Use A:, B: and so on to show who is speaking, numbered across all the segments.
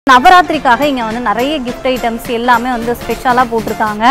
A: நவராத்திரிக்காக இங்க வந்து நிறைய கிஃப்ட் ஐட்டம்ஸ் எல்லாமே வந்து ஸ்பெஷலா போட்டிருக்காங்க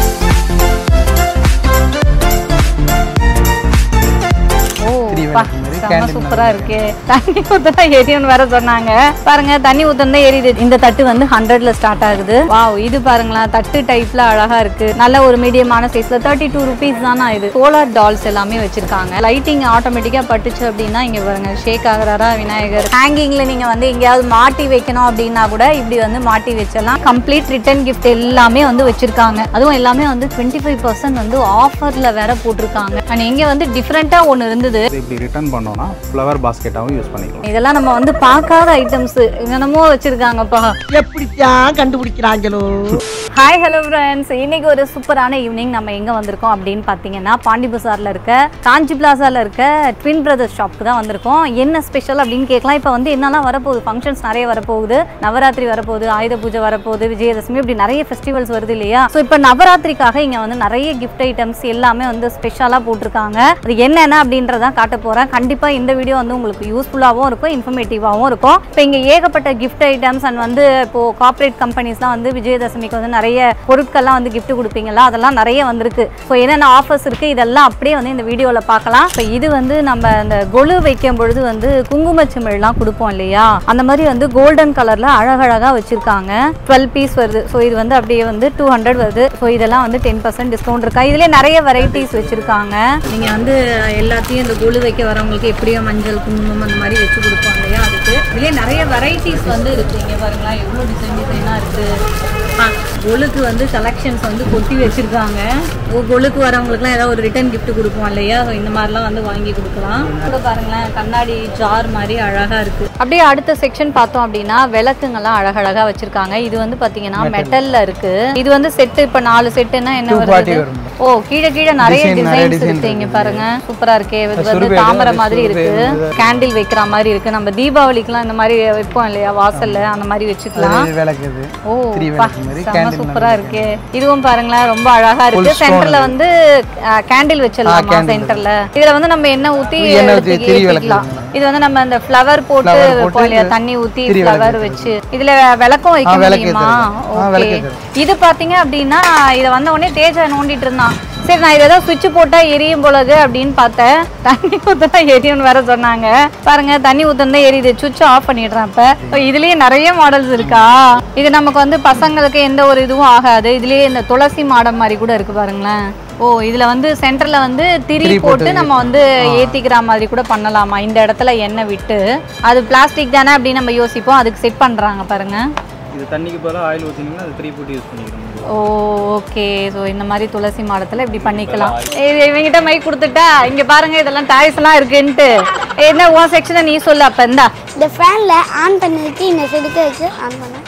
A: ஓ
B: Three
A: பா,
B: விளக்கு மாதிரி
A: செம்ம
B: candle
A: சூப்பரா இருக்கே தண்ணி ஊத்துனா எரியும்னு வேற சொன்னாங்க பாருங்க தண்ணி ஊத்துனா எரியுது இந்த தட்டு வந்து ஹண்ட்ரட்ல ஸ்டார்ட் ஆகுது வாவ் இது பாருங்களேன் தட்டு டைப்ல அழகா இருக்கு நல்ல ஒரு மீடியமான சைஸ்ல தேர்ட்டி டூ ருபீஸ் தானா இது சோலார் டால்ஸ் எல்லாமே வச்சிருக்காங்க லைட்டிங் ஆட்டோமேட்டிக்கா பட்டுச்சு அப்படின்னா இங்க பாருங்க ஷேக் ஆகுறாரா விநாயகர் ஹேங்கிங்ல நீங்க வந்து எங்கேயாவது மாட்டி வைக்கணும் அப்படின்னா கூட இப்படி வந்து மாட்டி வச்சலாம் கம்ப்ளீட் ரிட்டர்ன் கிஃப்ட் எல்லாமே வந்து வச்சிருக்காங்க அதுவும் எல்லாமே வந்து டுவெண்ட்டி ஃபைவ் பர்சன்ட் வந்து ஆஃபர்ல வேற போட்டிருக்காங்க அண்ட் இங்க வந்து டிஃப்ரெண்டா ஒன்னு இருந்தது
B: இது இப்படி ரிட்டர்ன் பண்ணோம்னா ஃப்ளவர் பாஸ்கெட்டாகவும் யூஸ் பண்ணிக்கலாம்
A: இதெல்லாம் நம்ம வந்து பார்க்காத ஐட்டம்ஸ் என்னென்னமோ வச்சிருக்காங்கப்பா
C: எப்படித்தான் கண்டுபிடிக்கிறாங்களோ
A: ஹாய் ஹலோ ஃப்ரெண்ட்ஸ் இன்னைக்கு ஒரு சூப்பரான ஈவினிங் நம்ம எங்க வந்திருக்கோம் அப்படின்னு பார்த்தீங்கன்னா பாண்டி பசார்ல இருக்க காஞ்சி பிளாசால இருக்க ட்வின் பிரதர்ஸ் ஷாப்க்கு தான் வந்திருக்கோம் என்ன ஸ்பெஷல் அப்படின்னு கேட்கலாம் இப்போ வந்து என்னெல்லாம் வரப்போகுது ஃபங்க்ஷன்ஸ் நிறைய வரப்போகுது நவராத்திரி வரப்போகுது ஆயுத பூஜை வரப்போகுது விஜயதசமி இப்படி நிறைய ஃபெஸ்டிவல்ஸ் வருது இல்லையா ஸோ இப்போ நவராத்திரிக்காக இங்க வந்து நிறைய கிஃப்ட் ஐட்டம்ஸ் எல்லாமே வந்து ஸ்பெஷலாக போட்டிருக்காங்க அது என்னென்ன அப்படின்றதான் காட்ட போறேன் கண்டிப்பா இந்த வீடியோ வந்து உங்களுக்கு யூஸ்ஃபுல்லாகவும் இருக்கும் இன்ஃபர்மேட்டிவாகவும் இருக்கும் இப்போ இங்க ஏகப்பட்ட கிஃப்ட் ஐட்டம்ஸ் அண்ட் வந்து இப்போ கார்ப்பரேட் கம்பெனிஸ்லாம் வந்து விஜயதசமிக்கு வந்து நிறைய பொருட்கள்லாம் வந்து gift கொடுப்பீங்களா அதெல்லாம் நிறைய வந்திருக்கு ஸோ என்னென்ன ஆஃபர்ஸ் இருக்கு இதெல்லாம் அப்படியே வந்து இந்த வீடியோவில் பார்க்கலாம் இப்போ இது வந்து நம்ம அந்த கொலு வைக்கும் பொழுது வந்து குங்குமச்சிமிழ்லாம் கொடுப்போம் இல்லையா அந்த மாதிரி வந்து கோல்டன் கலர்ல அழகழகா வச்சிருக்காங்க டுவெல் பீஸ் வருது ஸோ இது வந்து அப்படியே வந்து டூ ஹண்ட்ரட் வருது ஸோ இதெல்லாம் வந்து டென் பர்சன்ட் டிஸ்கவுண்ட் இருக்கா இதுலேயே நிறைய வெரைட்டிஸ் வச்சிருக்காங்க நீங்க வந்து எல்லாத்தையும் இந்த கொலு வைக்க வரவங்களுக்கு எப்படியோ மஞ்சள் குங்குமம் அந்த மாதிரி வச்சு கொடுப்போம் இல்லையா அதுக்கு இதுலேயே நிறைய வெரைட்டிஸ் வந்து இருக்கு இங்க பாருங்களா எவ்வளோ டிசைன் டிசைனாக இருக்கு ஆ, கொலுக்கு வந்து கலெக்ஷன்ஸ் வந்து கொட்டி வச்சிருக்காங்க ஓ கொலுக்கு வரவங்களுக்குலாம் ஏதாவது ஒரு ரிட்டர்ன் gift கொடுப்போம் இல்லையா ஸோ இந்த மாதிரிலாம் வந்து வாங்கி கொடுக்கலாம் கூட பாருங்களேன் கண்ணாடி ஜார் மாதிரி அழகா இருக்கு அப்படியே அடுத்த செக்ஷன் பார்த்தோம் அப்படின்னா விளக்குங்கெல்லாம் அழகழகா வச்சிருக்காங்க இது வந்து பாத்தீங்கன்னா மெட்டல்ல இருக்கு இது வந்து செட்டு இப்ப நாலு செட்டுன்னா என்ன வருது
B: வரும்.
A: ஓ கீழே கீழே நிறைய
B: Design, நிறைய
A: டிசைன்ஸ்
B: design
A: இருக்கு இங்க பாருங்க சூப்பரா இருக்கே இது வந்து
B: சுருபேடு,
A: தாமரை
B: அது
A: மாதிரி இருக்கு
B: சுருபேடு.
A: கேண்டில் வைக்கிற மாதிரி இருக்கு நம்ம தீபாவளிக்குலாம் இந்த மாதிரி வைப்போம் இல்லையா வாசல்ல அந்த மாதிரி வச்சுக்கலாம்
B: இது விளக்குது
A: ஓ
B: த்ரீ
A: பா,
B: விளக்கு மாதிரி
A: செம
B: கேண்டில்
A: சூப்பரா இருக்கே இதுவும் பாருங்களேன் ரொம்ப அழகா இருக்கு
B: stone
A: சென்டர்ல வந்து கேண்டில் வச்சிடலாமா
B: candle
A: சென்டர்ல இதுல வந்து நம்ம எண்ணெய் ஊத்தி
B: எண்ணெய் ஊத்தி
A: எடுத்து
B: திரி விளக்கு
A: ஏத்திக்கலாம் இது வந்து நம்ம அந்த ஃப்ளவர் போட்டு
B: Flower போட்டு
A: வைப்போம் இல்லையா தண்ணி ஊத்தி
B: திரி
A: ஃப்ளவர்
B: விளக்கு
A: வச்சு இதுல விளக்கும் வைக்க
B: ஆ, விளக்கு
A: முடியுமா
B: ஏத்துறது. ஆ,
A: ஓகே
B: விளக்கு ஏத்துறது.
A: இது பாத்தீங்க அப்படின்னா இத வந்த உடனே தேஜா நோண்டிட்டு இருந்தான் சரி நான் இதை ஏதாவது சுவிட்ச் போட்டா எரியும் போலது அப்படின்னு பார்த்தேன் தண்ணி ஊத்துனா எரியும்னு வேற சொன்னாங்க பாருங்க தண்ணி ஊத்துனா எரியுது சுவிட்ச் ஆஃப் பண்ணிடுறேன் இப்ப இப்போ இதுலயே நிறைய மாடல்ஸ் இருக்கா இது நமக்கு வந்து பசங்களுக்கு எந்த ஒரு இதுவும் ஆகாது இதுலயே இந்த துளசி மாடம் மாதிரி கூட இருக்கு பாருங்களேன் ஓ இதுல வந்து சென்டர்ல வந்து திரி
B: திரி
A: போட்டு
B: போட்டு
A: நம்ம வந்து ஏத்திக்கிற மாதிரி கூட பண்ணலாமா இந்த இடத்துல எண்ணெய் விட்டு அது பிளாஸ்டிக் தானே அப்படின்னு நம்ம யோசிப்போம் அதுக்கு செட் பண்றாங்க பாருங்க
B: இது தண்ணிக்கு பதிலாக ஆயில் ஊற்றினீங்கன்னா அது த்ரீ போட்டு யூஸ் பண்ணிக்கிறோம்
A: ஓ ஓகே ஸோ இந்த மாதிரி துளசி மாடத்தில் இப்படி பண்ணிக்கலாம் இது இவங்கிட்ட மைக் கொடுத்துட்டா இங்க பாருங்க இதெல்லாம் டாய்ஸ் எல்லாம் இருக்குன்ட்டு என்ன உன் செக்ஷனை நீ சொல்லு அப்ப இந்தா
D: இந்த ஃபேனில் ஆன் பண்ணதுக்கு இந்த செடுக்க வச்சு ஆன் பண்ணேன்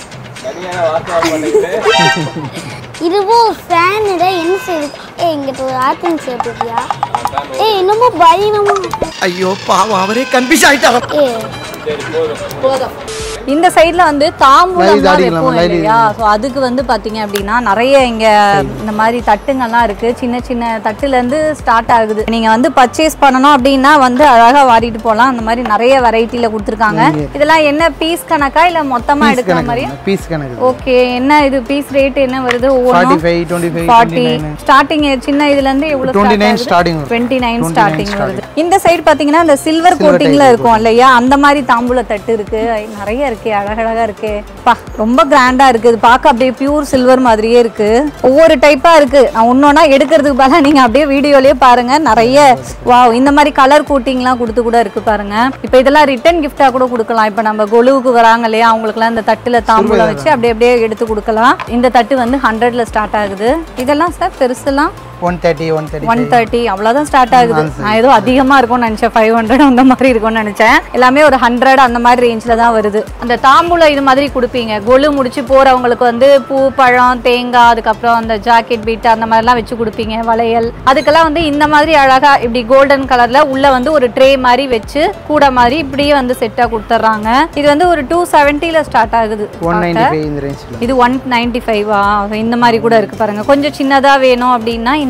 D: இதுவும் ஃபேன் இதை என்ன செய்யுது ஏ இங்கிட்ட ஒரு ஆர்டிங் சேர்த்துட்டியா ஏ என்னமோ பயணமா
C: ஐயோ பாவம் அவரே கன்ஃபியூஸ் ஆயிட்டாங்க
D: ஏ
A: போதும் இந்த சைடுல வந்து தாம்பூலம்
B: Light
A: தான்
B: அடிக்கலாம்,
A: வைப்போம்
B: light
A: இல்லையா ஸோ அதுக்கு வந்து பாத்தீங்க அப்படின்னா நிறைய இங்க இந்த மாதிரி தட்டுங்கள்லாம் இருக்கு சின்ன சின்ன தட்டுல இருந்து ஸ்டார்ட் ஆகுது நீங்க வந்து பர்ச்சேஸ் பண்ணணும் அப்படின்னா வந்து அழகா வாரிட்டு போகலாம் அந்த மாதிரி நிறைய வெரைட்டில கொடுத்துருக்காங்க இதெல்லாம் என்ன பீஸ் கணக்கா இல்ல மொத்தமா
B: பீஸ்
A: எடுக்கிற மாதிரி
B: கணக்கு பீஸ் கணக்கு
A: ஓகே என்ன இது பீஸ் ரேட் என்ன வருது
B: forty five twenty five
A: forty starting சின்ன இதுல இருந்து எவ்வளவு
B: டுவெண்ட்டி நைன் ஸ்டார்டிங் வரும்
A: டுவெண்ட்டி நைன்
B: 29
A: ஸ்டார்டிங் வருது இந்த சைடு பாத்தீங்கன்னா இந்த சில்வர் கோட்டிங்ல இருக்கும் இல்லையா அந்த மாதிரி தாம்பூல தட்டு இருக்கு ஐ, நிறைய இருக்கே அழகழகா இருக்கே பா ரொம்ப கிராண்டா இருக்கு இது பார்க்க அப்படியே பியூர் சில்வர் மாதிரியே இருக்கு ஒவ்வொரு டைப்பா இருக்கு நான் ஒன்னொன்னா எடுக்கிறதுக்கு பதிலா நீங்க அப்படியே வீடியோலயே பாருங்க நிறைய வாவ் இந்த மாதிரி கலர் கோட்டிங்லாம் கொடுத்து கூட இருக்கு பாருங்க இப்போ இதெல்லாம் ரிட்டர்ன் கிஃப்டா கூட கொடுக்கலாம் இப்போ நம்ம கொலுவுக்கு வராங்க இல்லையா அவங்களுக்குலாம் இந்த தட்டுல தாம்பூலம் வச்சு அப்படியே அப்படியே எடுத்து கொடுக்கலாம் இந்த தட்டு வந்து ஹண்ட்ரட்ல ஸ்டார்ட் ஆகுது இதெல்லாம் சார் பெருசுலாம்
B: one thirty one thirty
A: one thirty அவ்வளோதான் ஸ்டார்ட் ஆகுது நான் ஏதோ அதிகமாக இருக்கும்னு நினச்சேன் ஃபைவ் ஹண்ட்ரட் அந்த மாதிரி இருக்கும்னு நினச்சேன் எல்லாமே ஒரு ஹண்ட்ரட் அந்த மாதிரி ரேஞ்சில் தான் வருது அந்த தாம்பூலம் இது மாதிரி கொடுப்பீங்க கொலு முடிச்சு போகிறவங்களுக்கு வந்து பூ பழம் தேங்காய் அதுக்கப்புறம் அந்த ஜாக்கெட் பீட் அந்த மாதிரிலாம் வச்சு கொடுப்பீங்க வளையல் அதுக்கெல்லாம் வந்து இந்த மாதிரி அழகா இப்படி கோல்டன் கலர்ல உள்ள வந்து ஒரு ட்ரே மாதிரி வச்சு கூட மாதிரி இப்படியே வந்து செட்டாக கொடுத்துட்றாங்க இது வந்து ஒரு டூ செவன்ட்டியில் ஸ்டார்ட் ஆகுது
B: ஒன் நைன்ட்டி ஃபைவ் இந்த ரேஞ்சில்
A: இது ஒன் நைன்டி ஃபைவா இந்த மாதிரி கூட இருக்கு பாருங்க கொஞ்சம் சின்னதா வேணும் அப்படின்னா இந்த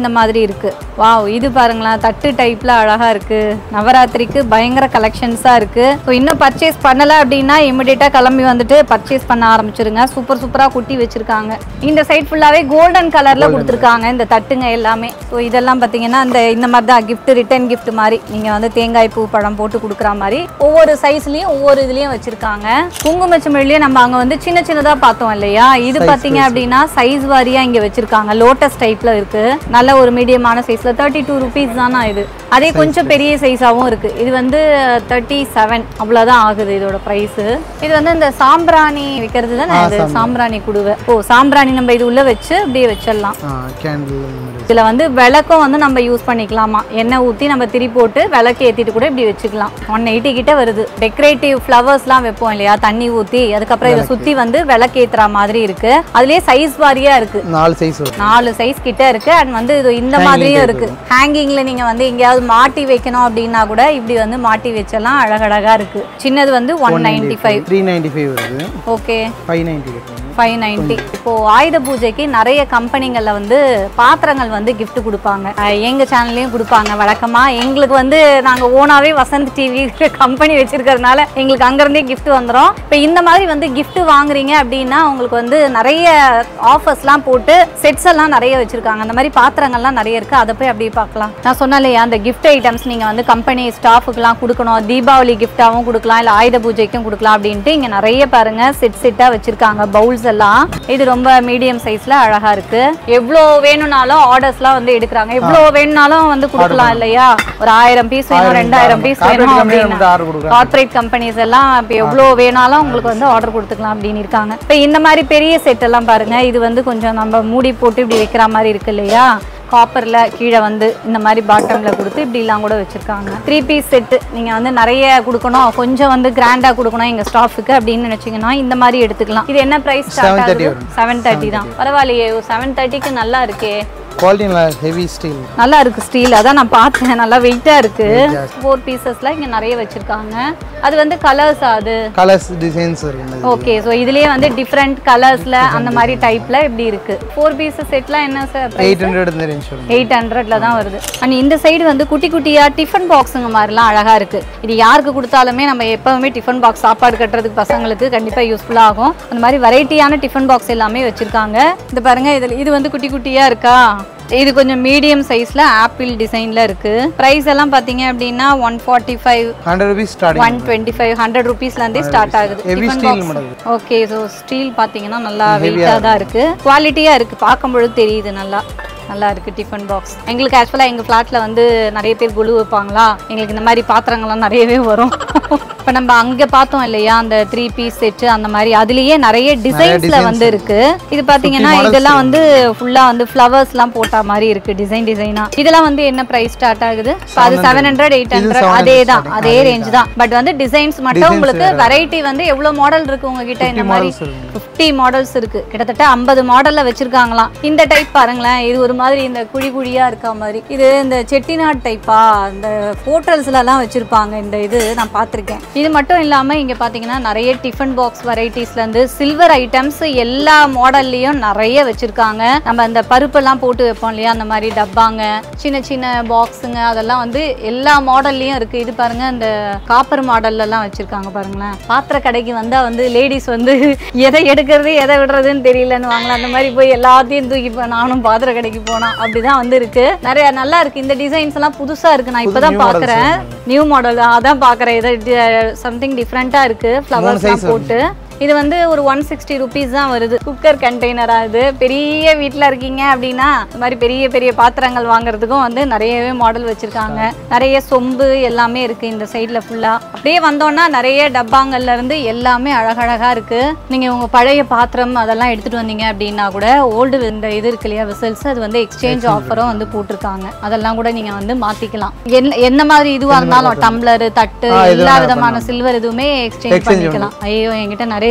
A: இந்த மாதிரி இருக்கு வாவ் இது பாருங்களேன் தட்டு டைப்ல அழகா இருக்கு நவராத்திரிக்கு பயங்கர கலெக்ஷன்ஸா இருக்கு ஸோ இன்னும் பர்ச்சேஸ் பண்ணல அப்படின்னா இமிடியேட்டா கிளம்பி வந்துட்டு பர்ச்சேஸ் பண்ண ஆரம்பிச்சிருங்க சூப்பர் சூப்பரா குட்டி வச்சிருக்காங்க இந்த சைட் ஃபுல்லாவே கோல்டன் கலர்ல கொடுத்துருக்காங்க இந்த தட்டுங்க எல்லாமே ஸோ இதெல்லாம் பார்த்தீங்கன்னா இந்த இந்த மாதிரி தான் gift ரிட்டர்ன் gift மாதிரி நீங்க வந்து தேங்காய் பூ பழம் போட்டு கொடுக்குற மாதிரி ஒவ்வொரு சைஸ்லயும் ஒவ்வொரு இதுலயும் வச்சிருக்காங்க குங்குமச்சமிழிலேயே நம்ம அங்க வந்து சின்ன சின்னதா பார்த்தோம் இல்லையா இது பாத்தீங்க அப்படின்னா சைஸ் வாரியா இங்க வச்சிருக்காங்க லோட்டஸ் டைப்ல இருக்கு நல்ல ஒரு மீடியமான சைஸ்ல தேர்ட்டி டூ ருபீஸ் தானா இது அதே கொஞ்சம் பெரிய சைஸாவும் இருக்கு இது வந்து தேர்ட்டி செவன் அவ்வளவுதான் ஆகுது இதோட பிரைஸ் இது வந்து இந்த சாம்பிராணி விற்கிறது தானே இது சாம்பிராணி குடுவை ஓ சாம்பிராணி நம்ம இது உள்ள வச்சு அப்படியே வச்சிடலாம்
B: கேண்டில்
A: இதுல வந்து விளக்கும் வந்து நம்ம யூஸ் பண்ணிக்கலாமா எண்ணெய் ஊத்தி நம்ம திரி போட்டு விளக்கு ஏத்திட்டு கூட இப்படி வச்சுக்கலாம் ஒன் எயிட்டி கிட்ட வருது டெக்கரேட்டிவ் ஃப்ளவர்ஸ்லாம் வைப்போம் இல்லையா தண்ணி ஊத்தி அதுக்கப்புறம் இதை சுத்தி வந்து விளக்கு ஏத்துற மாதிரி இருக்கு அதுலயே சைஸ் வாரியா இருக்கு
B: நாலு சைஸ் வரும்
A: நாலு சைஸ் கிட்ட இருக்கு அண்ட் வந்து இது இந்த மாதிரியும் இருக்கு ஹேங்கிங்ல நீங்க வந்து எங்கேயாவது மாட்டி வைக்கணும் அப்படின்னா கூட இப்படி வந்து மாட்டி வச்செல்லாம் அழகழகா இருக்கு சின்னது வந்து one ninety five
B: three ninety five வருது
A: ஓகே
B: ஃபைவ் நைன்டி கட்டுறீங்க
A: ஃபைவ் நைன்ட்டி இப்போ ஆயுத பூஜைக்கு நிறைய கம்பெனிகள்ல வந்து பாத்திரங்கள் வந்து gift கொடுப்பாங்க அஹ் எங்க சேனல்லையும் கொடுப்பாங்க வழக்கமா எங்களுக்கு வந்து நாங்க ஓனாவே வசந்த் டிவி கம்பெனி வச்சிருக்கிறதுனால எங்களுக்கு அங்கிருந்தே gift வந்துடும் இப்போ இந்த மாதிரி வந்து gift வாங்குறீங்க அப்படின்னா உங்களுக்கு வந்து நிறைய ஆஃபர்ஸ்லாம் போட்டு செட்ஸ் எல்லாம் நிறைய வச்சிருக்காங்க அந்த மாதிரி பாத்திரங்கள்லாம் நிறைய இருக்கு அதை போய் அப்படியே பார்க்கலாம் நான் சொன்னேன் இல்லையா அந்த gift ஐட்டம்ஸ் நீங்க வந்து கம்பெனி ஸ்டாஃபுக்குலாம் கொடுக்கணும் தீபாவளி கிஃப்டாவும் கொடுக்கலாம் இல்ல ஆயுத பூஜைக்கும் கொடுக்கலாம் அப்படின்ட்டு இங்க நிறைய பாருங்க செட் செட்டா வச்சிருக்காங்க பவுல்ஸ் எல்லாம் இது ரொம்ப மீடியம் சைஸ்ல அழகா இருக்கு எவ்வளோ வேணும்னாலும் ஆர்டர்ஸ்லாம் வந்து எடுக்கிறாங்க எவ்வளோ வேணும்னாலும் வந்து கொடுக்கலாம் இல்லையா ஒரு ஆயிரம் பீஸ் வேணும் ரெண்டாயிரம் பீஸ்
B: corporate
A: வேணும்
B: company
A: அப்படின்னு
B: நம்மகிட்ட order கொடுக்குறாங்க.
A: கார்ப்பரேட் கம்பெனிஸ் எல்லாம் இப்போ எவ்வளோ வேணாலும் உங்களுக்கு வந்து ஆர்டர் கொடுத்துக்கலாம் அப்படின்னு இருக்காங்க இப்போ இந்த மாதிரி பெரிய செட் எல்லாம் பாருங்க இது வந்து கொஞ்சம் நம்ம மூடி போட்டு இப்படி வைக்கிற மாதிரி இருக்கு இல்லையா காப்பரில் கீழே வந்து இந்த மாதிரி பாட்டமில் கொடுத்து இப்படிலாம் கூட வச்சுருக்காங்க த்ரீ பீஸ் செட்டு நீங்கள் வந்து நிறைய கொடுக்கணும் கொஞ்சம் வந்து கிராண்டாக கொடுக்கணும் எங்கள் ஸ்டாஃபுக்கு அப்படின்னு நினச்சிங்கன்னா இந்த மாதிரி எடுத்துக்கலாம் இது என்ன ப்ரைஸ் ஸ்டார்ட்
B: 730
A: ஆகுது
B: வரும்.
A: செவன் தேர்ட்டி தான் பரவாயில்லையே செவன் தேர்ட்டிக்கு நல்லா இருக்கே
B: குவாலிட்டி நல்லா ஹெவி ஸ்டீல்
A: நல்லா இருக்கு ஸ்டீல் அதான் நான் பார்த்தேன் நல்லா வெயிட்டா இருக்கு ஃபோர் பீசஸ்ல இங்க நிறைய வச்சிருக்காங்க அது வந்து கலர்ஸ் அது
B: கலர்ஸ் டிசைன்ஸ் இருக்கு
A: ஓகே ஸோ இதுலயே வந்து டிஃப்ரெண்ட் கலர்ஸ்ல அந்த மாதிரி டைப்ல இப்படி இருக்கு ஃபோர் பீசஸ் செட்லாம் என்ன சார்
B: எயிட் ஹண்ட்ரட் இந்த ரேஞ்ச் வரும்
A: எயிட் ஹண்ட்ரட்ல தான் வருது அண்ட் இந்த சைடு வந்து குட்டி குட்டியா டிஃபன் பாக்ஸுங்க மாதிரிலாம் அழகா இருக்கு இது யாருக்கு கொடுத்தாலுமே நம்ம எப்பவுமே டிஃபன் பாக்ஸ் சாப்பாடு கட்டுறதுக்கு பசங்களுக்கு கண்டிப்பா யூஸ்ஃபுல்லா ஆகும் அந்த மாதிரி வெரைட்டியான டிஃபன் பாக்ஸ் எல்லாமே வச்சிருக்காங்க இது பாருங்க இதுல இது வந்து குட்டி குட்டியா இருக்கா இது கொஞ்சம் மீடியம் சைஸ்ல ஆப்பிள் டிசைன்ல இருக்கு பிரைஸ் எல்லாம் பாத்தீங்க அப்படின்னா one forty five
B: hundred rupees starting
A: one twenty five hundred ருபீஸ்லேருந்தே ஸ்டார்ட் ஆகுது
B: Heavy
A: Tiffin
B: steel
A: box.
B: model.
A: Okay so steel பார்த்தீங்கன்னா நல்லா வெயிட்டாக தான் இருக்கு குவாலிட்டியாக இருக்கு பார்க்கும்பொழுது தெரியுது நல்லா நல்லா இருக்கு டிஃபன் பாக்ஸ் எங்களுக்கு ஆக்சுவலாக எங்கள் ஃப்ளாட்ல வந்து நிறைய பேர் குழு வைப்பாங்களா எங்களுக்கு இந்த மாதிரி பாத்திரங்கள்லாம் நிறையவே வரும் இப்போ நம்ம அங்கே பார்த்தோம் இல்லையா அந்த த்ரீ பீஸ் செட்டு அந்த மாதிரி அதுலேயே நிறைய டிசைன்ஸ்ல
B: designs
A: வந்து இருக்கு இது பார்த்தீங்கன்னா
B: models
A: இதெல்லாம் வந்து ஃபுல்லாக வந்து ஃப்ளவர்ஸ்லாம் போட்ட மாதிரி இருக்கு டிசைன் டிசைனா இதெல்லாம் வந்து என்ன ப்ரைஸ் ஸ்டார்ட் ஆகுது இப்ப அது செவன் ஹண்ட்ரட் எயிட் ஹண்ட்ரட்
B: 700
A: அதே தான்
B: starting.
A: அதே ரேஞ்ச் தான் பட் வந்து டிசைன்ஸ் மட்டும்
B: Designs
A: உங்களுக்கு
B: வேற.
A: வெரைட்டி வந்து எவ்வளவு மாடல் இருக்கு உங்ககிட்ட இந்த மாதிரி
B: models இருக்கு.
A: ஃபிஃப்டி மாடல்ஸ் இருக்கு கிட்டத்தட்ட ஐம்பது மாடல்ல வச்சிருக்காங்களாம் இந்த டைப் பாருங்களேன் இது ஒரு மாதிரி இந்த குழி குழியா இருக்கா மாதிரி இது இந்த செட்டிநாட் டைப்பா இந்த ஹோட்டல்ஸ்ல எல்லாம் வச்சிருப்பாங்க இந்த இது நான் பார்த்திருக்கேன் இது மட்டும் இல்லாம இங்க பாத்தீங்கன்னா நிறைய டிஃபன் பாக்ஸ் வெரைட்டிஸ்ல இருந்து சில்வர் ஐட்டம்ஸ் எல்லா மாடல்லையும் நிறைய வச்சிருக்காங்க நம்ம அந்த பருப்பெல்லாம் போட்டு வைப்போம் இல்லையா அந்த மாதிரி டப்பாங்க சின்ன சின்ன பாக்ஸுங்க அதெல்லாம் வந்து எல்லா மாடல்லையும் இருக்கு இது பாருங்க இந்த காப்பர் மாடல்ல எல்லாம் வச்சிருக்காங்க பாருங்களேன் பாத்திர கடைக்கு வந்தா வந்து லேடிஸ் வந்து எதை எடுக்கிறது எதை விடுறதுன்னு தெரியலன்னு வாங்கலாம் அந்த மாதிரி போய் எல்லாத்தையும் தூக்கி போ- நானும் பாத்திர கடைக்கு போனா அப்படிதான் வந்து இருக்கு நிறைய நல்லா இருக்கு இந்த டிசைன்ஸ் எல்லாம் புதுசா இருக்கு நான் இப்பதான்
B: new models
A: பாக்குறேன் நியூ மாடல் அதான் பாக்குறேன் இது சம்திங் டிஃப்ரெண்டா இருக்கு ஃப்ளவர்ஸ்
B: size
A: போட்டு இது வந்து ஒரு ஒன் சிக்ஸ்டி ருபீஸ் தான் வருது குக்கர் கண்டெய்னரா இது பெரிய வீட்டில் இருக்கீங்க அப்படின்னா இந்த மாதிரி பெரிய பெரிய பாத்திரங்கள் வாங்குறதுக்கும் வந்து நிறையவே மாடல் வச்சிருக்காங்க நிறைய சொம்பு எல்லாமே இருக்கு இந்த சைடில் ஃபுல்லா அப்படியே வந்தோம்னா நிறைய டப்பாங்கள்ல இருந்து எல்லாமே அழகழகா இருக்கு நீங்க உங்க பழைய பாத்திரம் அதெல்லாம் எடுத்துட்டு வந்தீங்க அப்படின்னா கூட ஓல்டு இந்த இது இருக்கு இல்லையா விசல்ஸ் அது வந்து எக்ஸ்சேஞ்ச் ஆஃபரும் வந்து போட்டிருக்காங்க அதெல்லாம் கூட நீங்க வந்து மாத்திக்கலாம் என்ன என்ன மாதிரி இதுவா இருந்தாலும் டம்ளர் தட்டு
B: ஆ, இது
A: எல்லா
B: வேணா
A: விதமான சில்வர் எதுவுமே எக்ஸ்சேஞ்ச்
B: Exchange
A: பண்ணிக்கலாம் ஐயோ என்கிட்ட நிறைய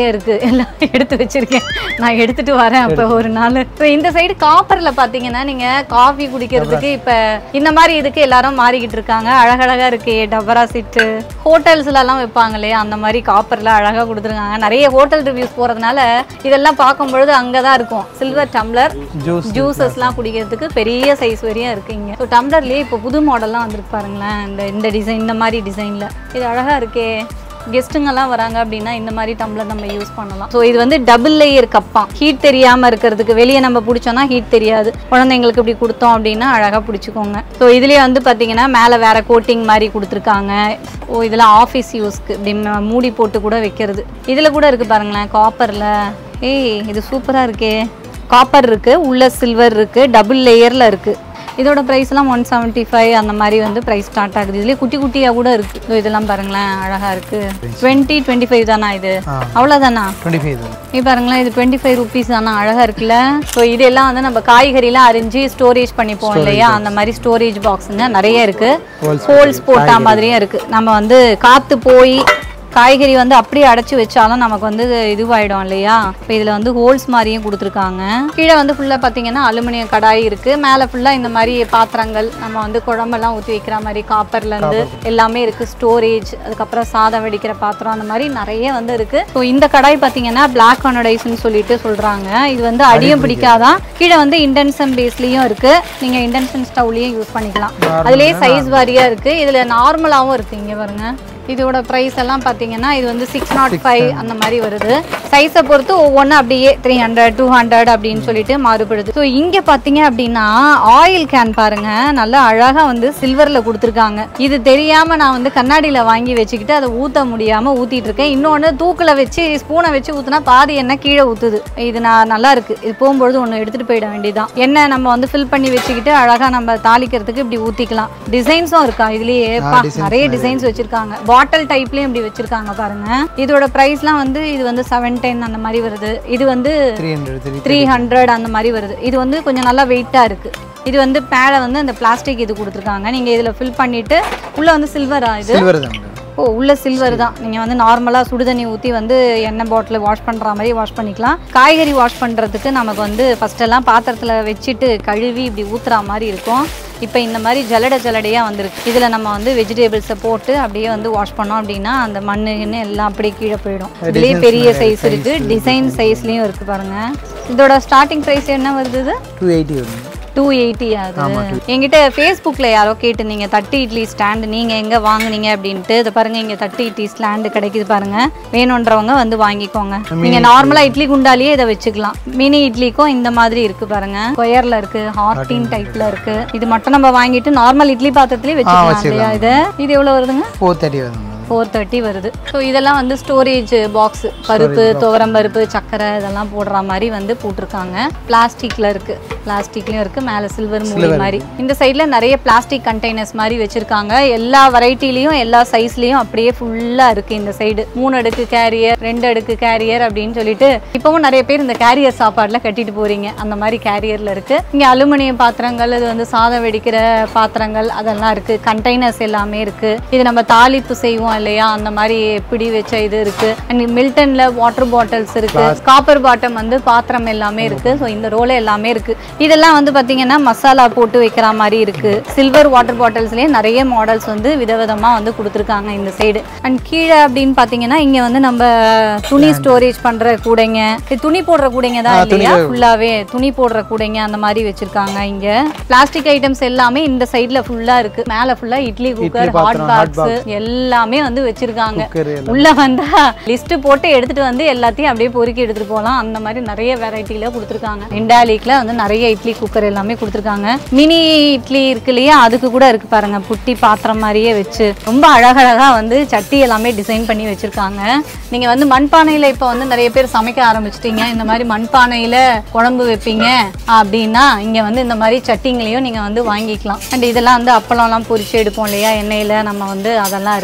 A: நிறைய இருக்கு எல்லாம் எடுத்து வச்சிருக்கேன் நான் எடுத்துட்டு வரேன் அப்போ ஒரு நாள் இப்போ இந்த சைடு காப்பர்ல பாத்தீங்கன்னா நீங்க காஃபி குடிக்கிறதுக்கு இப்ப இந்த மாதிரி இதுக்கு எல்லாரும் மாறிக்கிட்டு இருக்காங்க அழகழகா இருக்கு டபரா சிட்டு ஹோட்டல்ஸ்ல எல்லாம் வைப்பாங்க இல்லையா அந்த மாதிரி காப்பர்ல அழகா கொடுத்துருக்காங்க நிறைய ஹோட்டல் ரிவ்யூஸ் போறதுனால இதெல்லாம் பார்க்கும்பொழுது அங்கதான் இருக்கும் சில்வர் டம்ளர்
B: ஜூஸ்
A: ஜூசஸ்லாம் குடிக்கிறதுக்கு பெரிய சைஸ் வரையும் இருக்கு இங்க ஸோ டம்ளர்லேயே இப்போ புது மாடல்லாம் வந்திருக்கு பாருங்களேன் இந்த இந்த டிசைன் இந்த மாதிரி டிசைன்ல இது அழகா இருக்கே கெஸ்ட்டுங்கெல்லாம் வராங்க அப்படின்னா இந்த மாதிரி டம்ளர் நம்ம யூஸ் பண்ணலாம் ஸோ இது வந்து டபுள் லேயர் கப்பா ஹீட் தெரியாம இருக்கிறதுக்கு வெளியே நம்ம பிடிச்சோம்னா ஹீட் தெரியாது குழந்தைங்களுக்கு இப்படி கொடுத்தோம் அப்படின்னா அழகா பிடிச்சிக்கோங்க ஸோ இதுலயே வந்து பாத்தீங்கன்னா மேலே வேற கோட்டிங் மாதிரி கொடுத்துருக்காங்க ஓ இதெல்லாம் ஆஃபீஸ் யூஸ்க்கு இப்படி ம- மூடி போட்டு கூட வைக்கிறது இதுல கூட இருக்கு பாருங்களேன் காப்பர்ல ஏய் இது சூப்பரா இருக்கே காப்பர் இருக்கு உள்ள சில்வர் இருக்கு டபுள் லேயர்ல இருக்கு இதோட ப்ரைஸ்லாம் ஒன் செவன்ட்டி ஃபைவ் அந்த மாதிரி வந்து ப்ரைஸ் ஸ்டார்ட் ஆகுது இதுலேயே குட்டி குட்டியாக கூட இருக்கு இதோ இதெல்லாம் பாருங்களேன் அழகா இருக்கு டுவெண்ட்டி டுவெண்ட்டி ஃபைவ் தானா இது
B: ஆ.
A: அவ்வளோதானா
B: டுவெண்ட்டி ஃபைவ் தான்
A: இது பாருங்களேன் இது டுவெண்ட்டி ஃபைவ் ருபீஸ் தானே அழகா இருக்குல்ல ஸோ இதெல்லாம் வந்து நம்ம காய்கறிலாம் அரிஞ்சு ஸ்டோரேஜ் பண்ணிப்போம் இல்லையா அந்த மாதிரி ஸ்டோரேஜ் பாக்ஸுங்க நிறைய இருக்கு
B: Holes
A: ஹோல்ஸ் போட்டா மாதிரியும் இருக்கு நம்ம வந்து காத்து போய் காய்கறி வந்து அப்படியே அடைச்சி வச்சாலும் நமக்கு வந்து இதுவாயிடும் இல்லையா இப்போ இதில் வந்து ஹோல்ஸ் மாதிரியும் கொடுத்துருக்காங்க கீழே வந்து ஃபுல்லாக பார்த்தீங்கன்னா அலுமினியம் கடாய் இருக்குது மேலே ஃபுல்லாக இந்த மாதிரி பாத்திரங்கள் நம்ம வந்து குழம்பெல்லாம் ஊற்றி வைக்கிற மாதிரி காப்பர்லேருந்து எல்லாமே இருக்குது ஸ்டோரேஜ் அதுக்கப்புறம் சாதம் வெடிக்கிற பாத்திரம் அந்த மாதிரி நிறைய வந்து இருக்குது ஸோ இந்த கடாய் பார்த்தீங்கன்னா பிளாக் ஒனடைஸ்னு சொல்லிட்டு சொல்கிறாங்க இது வந்து அடியும் பிடிக்காதான் கீழே வந்து இண்டன்சன் பேஸ்லேயும் இருக்குது நீங்கள் இண்டன்சன் ஸ்டவ்லேயும் யூஸ் பண்ணிக்கலாம் அதுலேயே சைஸ் வாரியாக இருக்குது இதில் நார்மலாகவும் இருக்குது இங்கே பாருங்க இதோட ப்ரைஸ் எல்லாம் பார்த்தீங்கன்னா இது வந்து சிக்ஸ் நாட் ஃபைவ் அந்த மாதிரி வருது சைஸை பொறுத்து ஒவ்வொன்றும் அப்படியே த்ரீ ஹண்ட்ரட் டூ ஹண்ட்ரட் அப்படின்னு சொல்லிட்டு மாறுபடுது ஸோ இங்கே பார்த்தீங்க அப்படின்னா ஆயில் கேன் பாருங்க நல்லா அழகாக வந்து சில்வரில் கொடுத்துருக்காங்க இது தெரியாமல் நான் வந்து கண்ணாடியில் வாங்கி வச்சுக்கிட்டு அதை ஊற்ற முடியாமல் ஊற்றிட்டு இருக்கேன் இன்னொன்று தூக்கில் வச்சு ஸ்பூனை வச்சு ஊற்றினா பாதி எண்ணெய் கீழே ஊற்றுது இது நான் நல்லா இருக்கு இது போகும்பொழுது ஒன்று எடுத்துகிட்டு போயிட வேண்டியதான் எண்ணெய் நம்ம வந்து ஃபில் பண்ணி வச்சுக்கிட்டு அழகாக நம்ம தாளிக்கிறதுக்கு இப்படி ஊற்றிக்கலாம் டிசைன்ஸும் இருக்கா இதுலேயே பா நிறைய டிசைன்ஸ் வச்சிருக்காங்க பாட்டில் டைப்லயும் இப்படி வச்சிருக்காங்க பாருங்க இதோட பிரைஸ்லாம் வந்து இது வந்து செவன் டென் அந்த மாதிரி வருது இது வந்து
B: three hundred three
A: three hundred அந்த மாதிரி வருது இது வந்து கொஞ்சம் நல்லா வெயிட்டாக இருக்கு இது வந்து பேடை வந்து அந்த பிளாஸ்டிக் இது கொடுத்துருக்காங்க நீங்க இதுல ஃபில் பண்ணிட்டு உள்ள வந்து சில்வரா இது
B: சில்வர் தாங்க
A: ஓ உள்ள சில்வர் தான் நீங்க வந்து நார்மலா சுடுதண்ணி ஊத்தி வந்து எண்ணெய் பாட்டில் வாஷ் பண்ற மாதிரி வாஷ் பண்ணிக்கலாம் காய்கறி வாஷ் பண்றதுக்கு நமக்கு வந்து ஃபர்ஸ்ட் எல்லாம் பாத்திரத்துல வச்சுட்டு கழுவி இப்படி ஊத்துற மாதிரி இருக்கும் இப்போ இந்த மாதிரி ஜலட ஜலடையா வந்திருக்கு இதுல நம்ம வந்து வெஜிடபிள்ஸை போட்டு அப்படியே வந்து வாஷ் பண்ணோம் அப்படின்னா அந்த மண்ணு கிண்ணு எல்லாம் அப்படியே கீழே போயிடும் இதுலயே பெரிய சைஸ் இருக்கு டிசைன் சைஸ்லயும் இருக்கு பாருங்க இதோட ஸ்டார்டிங் பிரைஸ் என்ன வருது இது
B: டூ எயிட்டி வரும்
A: டூ எயிட்டி ஆகுது என்கிட்ட ஃபேஸ்புக்கில் யாரோ கேட்டிருந்தீங்க தட்டு இட்லி ஸ்டாண்டு நீங்கள் எங்கே வாங்குனீங்க அப்படின்ட்டு இதை பாருங்க இங்கே தட்டு இட்லி ஸ்டாண்டு கிடைக்குது பாருங்க வேணுன்றவங்க வந்து வாங்கிக்கோங்க நீங்கள் நார்மலாக இட்லி குண்டாலேயே இதை வச்சுக்கலாம் மினி இட்லிக்கும் இந்த மாதிரி இருக்கு பாருங்க ஸ்கொயர்ல இருக்கு ஹார்டின் டைப்ல இருக்கு இது மட்டும் நம்ம வாங்கிட்டு நார்மல் இட்லி பாத்திரத்திலே வச்சுக்கலாம் இல்லையா இது இது எவ்வளோ வருதுங்க
B: ஃபோர் தேர்ட்டி வருங்க
A: ஃபோர் தேர்ட்டி வருது ஸோ இதெல்லாம் வந்து ஸ்டோரேஜ் பாக்ஸ் பருப்பு துவரம் பருப்பு சக்கரை இதெல்லாம் போடுற மாதிரி வந்து போட்டிருக்காங்க பிளாஸ்டிக்ல இருக்கு பிளாஸ்டிக்லயும் இருக்கு மேல சில்வர் மூடி மாதிரி இந்த சைடுல நிறைய பிளாஸ்டிக் கண்டெய்னர்ஸ் மாதிரி வச்சிருக்காங்க எல்லா வெரைட்டிலையும் எல்லா சைஸ்லயும் அப்படியே ஃபுல்லா இருக்கு இந்த சைடு மூணு அடுக்கு கேரியர் ரெண்டு அடுக்கு கேரியர் அப்படின்னு சொல்லிட்டு இப்பவும் நிறைய பேர் இந்த கேரியர் சாப்பாடுல கட்டிட்டு போறீங்க அந்த மாதிரி கேரியர்ல இருக்கு இங்க அலுமினியம் பாத்திரங்கள் இது வந்து சாதம் வெடிக்கிற பாத்திரங்கள் அதெல்லாம் இருக்கு கண்டெய்னர்ஸ் எல்லாமே இருக்கு இது நம்ம தாளிப்பு செய்வோம் இல்லையா அந்த மாதிரி பிடி வச்ச இது இருக்கு அண்ட் மில்டன்ல வாட்டர் பாட்டில்ஸ் இருக்கு காப்பர் பாட்டம் வந்து பாத்திரம் எல்லாமே இருக்கு ஸோ இந்த ரோல எல்லாமே இருக்கு இதெல்லாம் வந்து பாத்தீங்கன்னா மசாலா போட்டு வைக்கிற மாதிரி இருக்கு சில்வர் வாட்டர் பாட்டில்ஸ்லயே நிறைய மாடல்ஸ் வந்து விதவிதமா வந்து கொடுத்துருக்காங்க இந்த சைடு அண்ட் கீழே அப்படின்னு பாத்தீங்கன்னா இங்க வந்து நம்ம துணி ஸ்டோரேஜ் பண்ற கூடைங்க இது துணி போடுற கூடைங்க தான் இல்லையா ஃபுல்லாவே துணி போடுற கூடைங்க அந்த மாதிரி வச்சிருக்காங்க இங்க பிளாஸ்டிக் ஐட்டம்ஸ் எல்லாமே இந்த சைடுல ஃபுல்லா இருக்கு மேல ஃபுல்லா இட்லி குக்கர் ஹாட் பாக்ஸ் எல்லாமே வந்து வச்சிருக்காங்க
B: குக்கர்
A: உள்ள வந்தா லிஸ்ட் போட்டு எடுத்துட்டு வந்து எல்லாத்தையும் அப்படியே பொறுக்கி எடுத்துட்டு போகலாம் அந்த மாதிரி நிறைய வெரைட்டில கொடுத்துருக்காங்க இண்டாலிக்ல வந்து நிறைய இட்லி குக்கர் எல்லாமே கொடுத்துருக்காங்க மினி இட்லி இருக்கு இல்லையா அதுக்கு கூட இருக்கு பாருங்க புட்டி பாத்திரம் மாதிரியே வச்சு ரொம்ப அழகழகா வந்து சட்டி எல்லாமே டிசைன் பண்ணி வச்சிருக்காங்க நீங்க வந்து மண்பானையில இப்போ வந்து நிறைய பேர் சமைக்க ஆரம்பிச்சிட்டீங்க இந்த மாதிரி மண்பானையில குழம்பு வைப்பீங்க அப்படின்னா இங்க வந்து இந்த மாதிரி சட்டிங்களையும் நீங்க வந்து வாங்கிக்கலாம் அண்ட் இதெல்லாம் வந்து அப்பளம்லாம் பொரிச்சு எடுப்போம் இல்லையா எண்ணெயில நம்ம வந்து அதெல்லாம் இருக்கு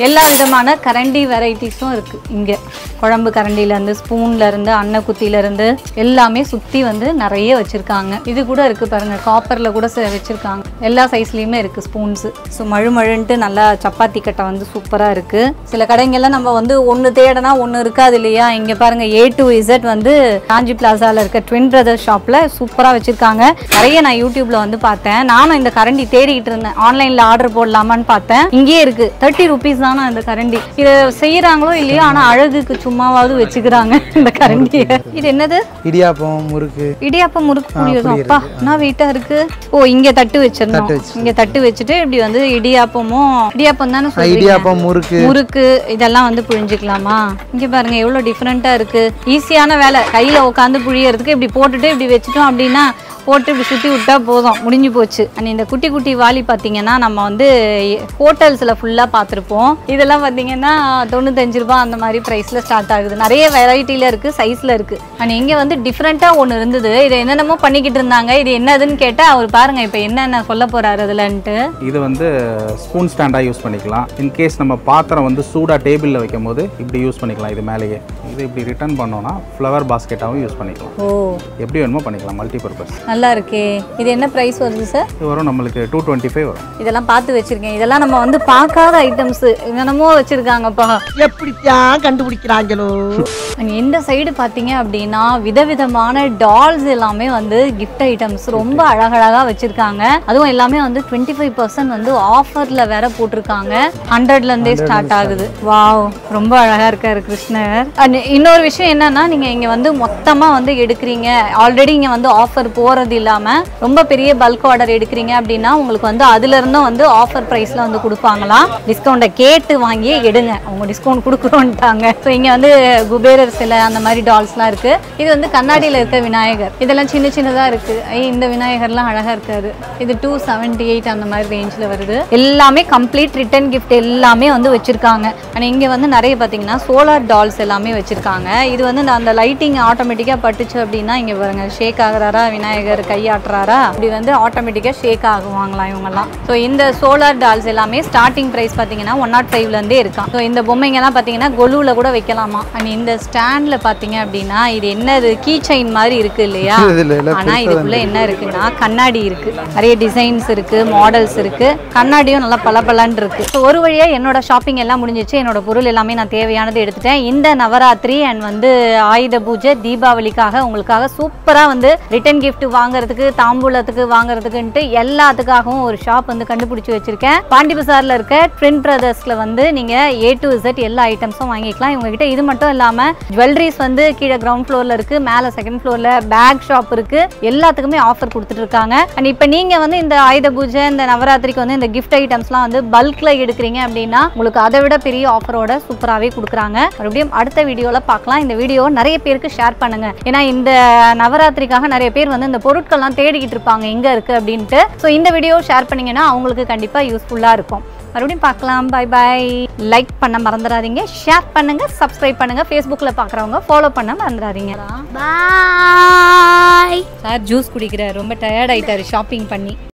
A: எல்லா விதமான கரண்டி வெரைட்டிஸும் இருக்கு இங்க குழம்பு கரண்டில இருந்து ஸ்பூன்ல இருந்து அன்னக்குத்தில இருந்து எல்லாமே சுத்தி வந்து நிறைய வச்சிருக்காங்க இது கூட இருக்கு பாருங்க காப்பர்ல கூட செ- வச்சிருக்காங்க எல்லா சைஸ்லயுமே இருக்கு ஸ்பூன்ஸ் ஸோ மழுமழுன்ட்டு நல்லா சப்பாத்தி கட்டை வந்து சூப்பரா இருக்கு சில கடைங்கள்ல நம்ம வந்து ஒன்று தேடனா ஒன்று இருக்காது இல்லையா இங்க பாருங்க ஏ டு இசட் வந்து காஞ்சி பிளாசால இருக்க ட்வின் பிரதர்ஸ் ஷாப்ல சூப்பரா வச்சிருக்காங்க நிறைய நான் யூடியூப்ல வந்து பார்த்தேன் நானும் இந்த கரண்டி தேடிக்கிட்டு இருந்தேன் ஆன்லைன்ல ஆர்டர் போடலாமான்னு பார்த்தேன் இங்கேயே இருக்கு தேர்ட்டி ருபீஸ் தானே இந்த கரண்டி இதை செய்யறாங்களோ இல்லையோ ஆனா அழகுக்கு சும்மாவாவது வச்சுக்கிறாங்க இந்த கரண்டியை இது என்னது
B: இடியாப்பம் முறுக்கு
A: இடியாப்பம் முறுக்கு புளியோதும் அப்பா என்ன வெயிட்டா இருக்கு ஓ இங்க தட்டு வச்சிருந்தோம் இங்க தட்டு வச்சுட்டு இப்படி வந்து இடியாப்பமும் இடியாப்பம் தானே சொல்றீங்க
B: இடியாப்பம் முறுக்கு
A: முறுக்கு இதெல்லாம் வந்து புழிஞ்சுக்கலாமா இங்க பாருங்க எவ்வளவு டிஃப்ரெண்டா இருக்கு ஈஸியான வேலை கையில உட்காந்து புழியறதுக்கு இப்படி போட்டுட்டு இப்படி வச்சுட்டோம் அப்படின்னா போட்டு இப்படி சுற்றி விட்டா போதும் முடிஞ்சு போச்சு அண்ட் இந்த குட்டி குட்டி வாளி பார்த்தீங்கன்னா நம்ம வந்து ஹோட்டல்ஸில் ஃபுல்லாக பார்த்துருப்போம் இதெல்லாம் பார்த்தீங்கன்னா தொண்ணூத்தஞ்சு ரூபாய் அந்த மாதிரி ப்ரைஸில் ஸ்டார்ட் ஆகுது நிறைய வெரைட்டியில் இருக்குது சைஸில் இருக்குது அண்ட் இங்கே வந்து டிஃப்ரெண்ட்டாக ஒன்று இருந்தது இதை என்னென்னமோ பண்ணிக்கிட்டு இருந்தாங்க இது என்னதுன்னு கேட்டால் அவர் பாருங்க இப்போ என்னென்ன சொல்ல போறாரு அதுலன்ட்டு
E: இது வந்து ஸ்பூன் ஸ்டாண்டாக யூஸ் பண்ணிக்கலாம் இன்கேஸ் நம்ம பாத்திரம் வந்து சூடாக டேபிளில் வைக்கும் போது இப்படி யூஸ் பண்ணிக்கலாம் இது மேலேயே இது இப்படி ரிட்டர்ன் பண்ணோன்னா ஃப்ளவர் பாஸ்கெட்டாகவும் யூஸ் பண்ணிக்கலாம்
A: ஓ
E: எப்படி வேணுமோ பண்ணிக்கலாம் மல்டி பர்பஸ்
A: நல்லா இருக்கே இது என்ன ப்ரைஸ் வருது சார்
E: இது வரும் நம்மளுக்கு டூ டுவெண்ட்டி ஃபைவ் வரும்
A: இதெல்லாம் பார்த்து வச்சிருக்கேன் இதெல்லாம் நம்ம வந்து பார்க்காத ஐட்டம்ஸ் என்னென்னமோ வச்சிருக்காங்கப்பா
C: எப்படித்தான் கண்டுபிடிக்கிறாங்களோ
A: அண்ட் இந்த சைடு பார்த்தீங்க அப்படின்னா விதவிதமான டால்ஸ் எல்லாமே வந்து கிஃப்ட் ஐட்டம்ஸ் ரொம்ப அழகழகாக வச்சிருக்காங்க அதுவும் எல்லாமே வந்து டுவெண்ட்டி ஃபைவ் பர்சன்ட் வந்து ஆஃபரில் வேற போட்டிருக்காங்க ஹண்ட்ரட்லேருந்தே ஸ்டார்ட் ஆகுது வாவ் ரொம்ப அழகாக இருக்காரு கிருஷ்ணர் அண்ட் இன்னொரு விஷயம் என்னன்னா நீங்கள் இங்கே வந்து மொத்தமாக வந்து எடுக்கிறீங்க ஆல்ரெடி இங்கே வந்து ஆஃபர் போகிறது இல்லாமல் ரொம்ப பெரிய பல்க் ஆர்டர் எடுக்கிறீங்க அப்படின்னா உங்களுக்கு வந்து அதுல இருந்தும் வந்து ஆஃபர் ப்ரைஸில் வந்து கொடுப்பாங்களாம் டிஸ்கவுண்ட்டை கேட்டு வாங்கி எடுங்க அவங்க டிஸ்கவுண்ட் கொடுக்குறோன்ட்டாங்க ஸோ இங்கே வந்து குபேரர் சிலை அந்த மாதிரி டால்ஸ்லாம் இருக்கு இது வந்து கண்ணாடியில் இருக்க விநாயகர் இதெல்லாம் சின்ன சின்னதாக இருக்கு ஐ இந்த விநாயகர்லாம் அழகாக இருக்காரு இது டூ செவன்ட்டி எயிட் அந்த மாதிரி ரேஞ்சில் வருது எல்லாமே கம்ப்ளீட் ரிட்டன் கிஃப்ட் எல்லாமே வந்து வச்சிருக்காங்க ஆனால் இங்கே வந்து நிறைய பார்த்தீங்கன்னா சோலார் டால்ஸ் எல்லாமே வச்சிருக்காங்க இது வந்து இந்த- அந்த லைட்டிங் ஆட்டோமேட்டிக்காக பட்டுச்சு அப்படின்னா இங்கே பாருங்க ஷேக் ஆகுறாரா விநாயகர் கையாட்டுறாரா இப்படி வந்து ஆட்டோமேட்டிக்காக ஷேக் ஆகுவாங்களாம் இவங்கெல்லாம் ஸோ இந்த சோலார் டால்ஸ் எல்லாமே ஸ்டார்டிங் ப்ரைஸ் பார்த்தீங்கன்னா ஒன் நாட் ஃபைவ்லேருந்தே இருக்கான் ஸோ இந்த பொம்மைங்கெல்லாம் பார்த்தீங்கன்னா கொலுவில் கூட வைக்கலாமா அண்ட் இந்த ஸ்டாண்டில் பார்த்தீங்க அப்படின்னா இது என்னது கீ செயின் மாதிரி இருக்கு இல்லையா
B: இதுல எல்லாம்
A: ஆனால் இதுக்குள்ளே என்ன இருக்குன்னா கண்ணாடி இருக்கு நிறைய டிசைன்ஸ் இருக்கு மாடல்ஸ் இருக்கு கண்ணாடியும் நல்லா பளபளன்னு இருக்கு ஸோ ஒரு வழியா என்னோட ஷாப்பிங் எல்லாம் முடிஞ்சிச்சு என்னோட பொருள் எல்லாமே நான் தேவையானது எடுத்துட்டேன் இந்த நவராத்திரி அண்ட் வந்து ஆயுத பூஜை தீபாவளிக்காக உங்களுக்காக சூப்பரா வந்து ரிட்டன் gift வாங்குறதுக்கு தாம்பூலத்துக்கு வாங்குறதுக்குன்ட்டு எல்லாத்துக்காகவும் ஒரு ஷாப் வந்து கண்டுபிடிச்சு வச்சிருக்கேன் பாண்டி பசார்ல இருக்க ட்வின் பிரதர்ஸ்ல வந்து நீங்க ஏ டு Z எல்லா ஐட்டம்ஸும் வாங்கிக்கலாம் இவங்க கிட்ட இது மட்டும் இல்லாம ஜுவல்லரிஸ் வந்து கீழே கிரவுண்ட் ஃப்ளோர்ல இருக்கு மேல செகண்ட் ஃப்ளோர்ல பேக் ஷாப் இருக்கு எல்லாத்துக்குமே ஆஃபர் கொடுத்துட்டு இருக்காங்க அண்ட் இப்போ நீங்க வந்து இந்த ஆயுத பூஜை இந்த நவராத்திரிக்கு வந்து இந்த கிஃப்ட் ஐட்டம்ஸ்லாம் வந்து பல்க்ல எடுக்கிறீங்க அப்படின்னா உங்களுக்கு அதை விட பெரிய ஆஃபரோட சூப்பராகவே கொடுக்குறாங்க மறுபடியும் அடுத்த வீடியோல பார்க்கலாம் இந்த வீடியோ நிறைய பேருக்கு ஷேர் பண்ணுங்க ஏன்னா இந்த நவராத்திரிக்காக நிறைய பேர் வந்து இந்த பொருட்கள்லாம் தேடிக்கிட்டு இருப்பாங்க எங்க இருக்கு அப்படின்ட்டு ஸோ இந்த வீடியோ ஷேர் பண்ணீங்கன்னா அவங்களுக்கு கண்டிப்பா யூஸ்ஃபுல்லா இருக்கும் மறுபடியும் பார்க்கலாம் பை பை லைக் பண்ண மறந்துடாதீங்க ஷேர் பண்ணுங்க சப்ஸ்கிரைப் பண்ணுங்க ஃபேஸ்புக்கில் பார்க்குறவங்க ஃபாலோ பண்ண மறந்துடாதீங்க
D: பாய்
A: சார் ஜூஸ் குடிக்கிறார் ரொம்ப டயர்ட் ஆயிட்டாரு ஷாப்பிங் பண்ணி